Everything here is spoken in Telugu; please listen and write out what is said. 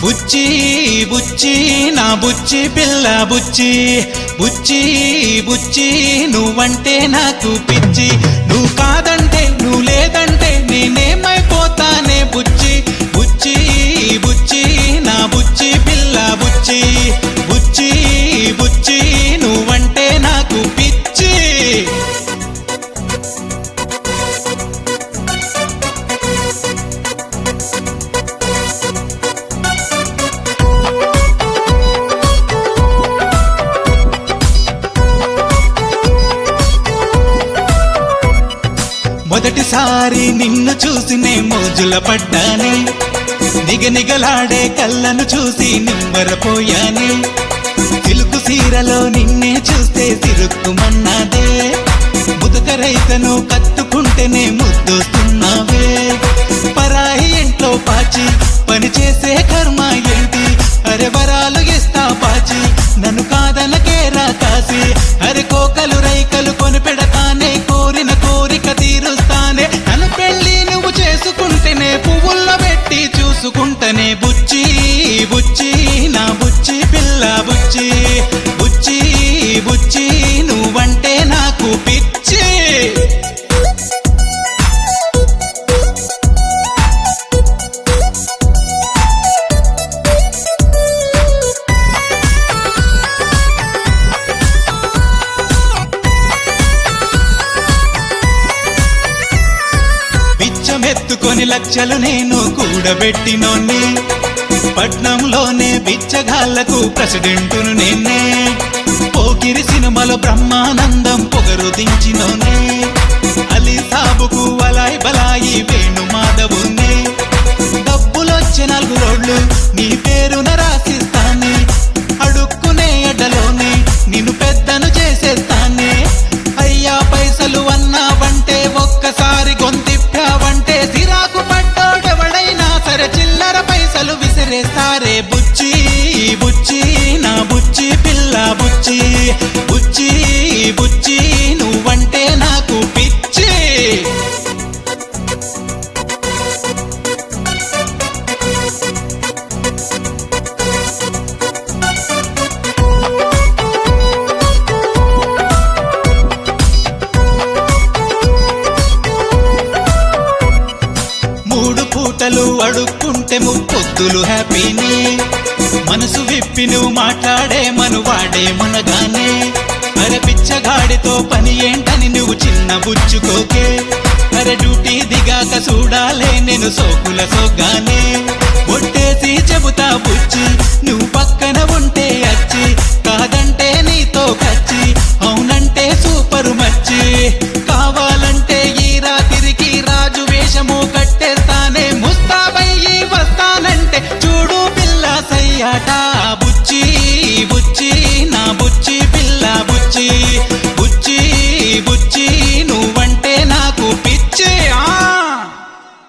బుచ్చి బుచ్చి నా బుచ్చి పిల్ల బుచ్చి బుచ్చి బుచ్చి నువ్వంటే నాకు పిచ్చి నువ్వు కాదంటే నువ్వు లేదంటే నేనేమైపోతానే బుచ్చి బుచ్చి బుచ్చి నా బుచ్చి పిల్ల బుచ్చి బుచ్చి బుచ్చి నువ్వంటే నాకు పిచ్చి మొదటిసారి నిన్ను చూసినే మోజుల పడ్డానే నిగనిగలాడే కళ్ళను చూసి నిమ్మరపోయానే సిలుకు సీరలో నిన్నే చూస్తే సిరుక్కుమన్నాదే ముదుక రైతను కత్తుకుంటేనే ముద్దొస్తున్నావే పరాయి ఇంట్లో పాచి పని చేసే కర్మ ఏంటి అరే వరాలు ఇస్తా పాచి నన్ను కాదనకేరా కాసి అరే కోకలు రైకలు కొని పెడతానే కోరిన కోరిక తీరుస్తానే నన్ను పెళ్లి నువ్వు చేసుకుంటేనే పువ్వుల్లో పెట్టి చూసుకుంటేనే బుచ్చి బుచ్చి నా బుచ్చి పిల్ల బుచ్చి బుచ్చి బుచ్చి నువ్వంటే నాకు పిచ్చి బిచ్చమెత్తుకొని లక్షలు నేను కూడబెట్టినోన్ని పట్నంలోనే బిచ్చగాళ్లకు ప్రెసిడెంటును నేనే పోకిరి సినిమాలో బ్రహ్మానందం పొగరు దించినోనే అలీ సాబుకు వలాయి బలాయి వేణు మాధవునే డబ్బులొచ్చే నాలుగు రోడ్లు నీ పేరున రాసిస్తానే అడుక్కునే ఎడ్డలోనే నిన్ను పెద్దను చేసేస్తానే అయ్యా పైసలు అన్నావంటే ఒక్కసారి గొంతిప్పావంటే సిరాకు పడ్డాడెవడైనా సరే చిల్లర పైసలు విసిరేస్తారే బుచ్చి బుచ్చి నా బుచ్చి పిల్ల బుచ్చి బుచ్చి బుచ్చి నువ్వంటే నాకు పిచ్చి మూడు పూటలు అడుక్కుంటే ముప్పొద్దులు హ్యాపీని మనసు విప్పి నువ్వు మాట్లాడే మనువాడే మునగానే అరే పిచ్చగాడితో పని ఏంటని నువ్వు చిన్న బుచ్చుకోకే అరే డ్యూటీ దిగాక చూడాలే నేను సోకుల సోగానే ఒట్టేసి చెబుతా బుచ్చి నువ్వు పక్కన ఉంటే అచ్చి కాదంటే నీతో కచ్చి అవునంటే సూపరు మచ్చి కావాలంటే ఈ రాత్రికి రాజు వేషము కట్టేస్తానే ముస్తాబయ్యి వస్తానంటే చూడు పిల్ల సయ్యాట